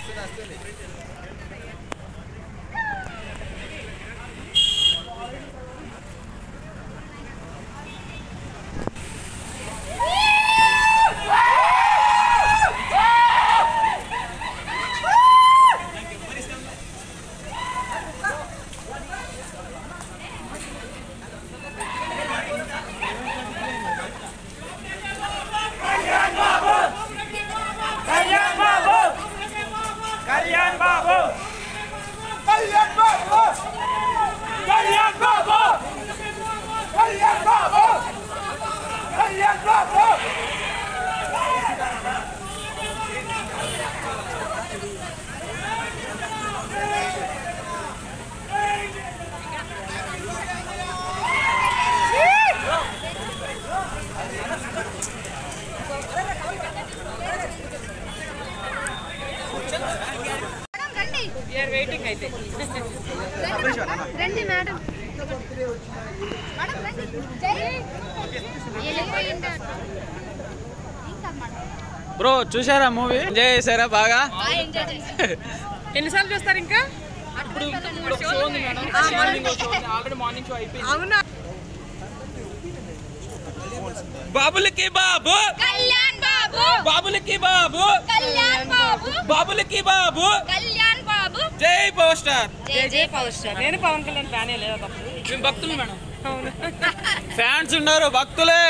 Kalyan Babu Kalyan Babu Kalyan Babu Kalyan Babu Kalyan Babu Kalyan Babu madam రండి waiting అయితే రండి మేడం మేడం రండి జై వెళ్ళిపోయింది ఏం కాదు మేడం బ్రో చూసారా మూవీ ఎంజాయ్ చేశారా బాగా బాగా ఎంజాయ్ చేశారు ఎన్నిసార్లు చూస్తారు ఇంకా ఇప్పుడు షో ఉంది మేడం ఆల్రెడీ మార్నింగ్ షో అయిపోయింది అవునా బాబులకి బాబు కళ్యాణ్ బాబు బాబులకి బాబు కళ్యాణ్ బాబు బాబులకి బాబు కళ్యాణ్ బాబు జై పవర్ స్టార్ జై జై పవర్ స్టార్ నేను పవన్ కళ్యాణ్ ఫ్యానే లేదా తప్పు మేము భక్తులు మేడం అవును ఫ్యాన్స్ ఉన్నారు భక్తులే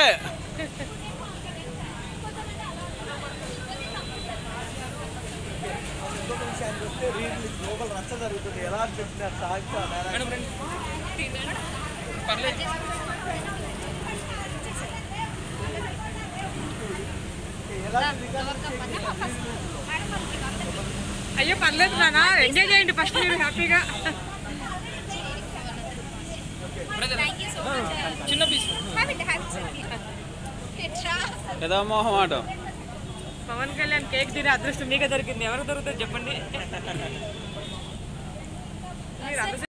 మేడం రండి పర్లేదు అయ్యో పర్లేదు నానా ఎంజాయ్ చేయండి ఫస్ట్ మీరు హ్యాపీగా థ్యాంక్ యూ సో మచ్ చిన్న piece have it have it ఏదో మొహమాటం పవన్ కళ్యాణ్ కేక్ తినే అదృష్టం మీకే దొరికింది ఎవరికి దొరుకుతుంది చెప్పండి మీరు అంత